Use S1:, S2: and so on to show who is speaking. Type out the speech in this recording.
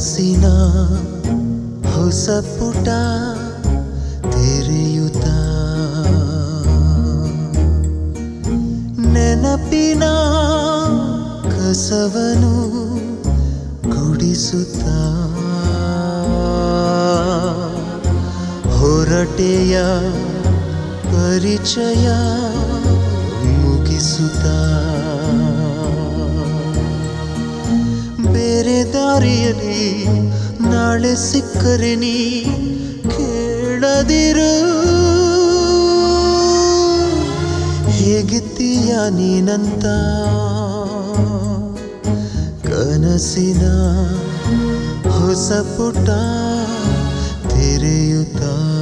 S1: ಕನಸಿನ ಹೊಸ ಪುಟ ತೆರೆಯುತ್ತ ನೆನಪಿನ ಕಸವನು ಗುಡಿಸುತ್ತ ಹೊರಟೆಯ ಪರಿಚಯ ಮುಗಿಸುತ್ತ ಬೇರೆ ದಾರಿಯಲ್ಲಿ ನಾಳೆ ಸಿಕ್ಕರೆ ನೀ ಕೇಳದಿರು ಹೇಗಿದ್ದೀಯ ನೀನಂತ ಕನಸಿನ ಹೊಸ ಪುಟ ತೆರೆಯುತ್ತಾ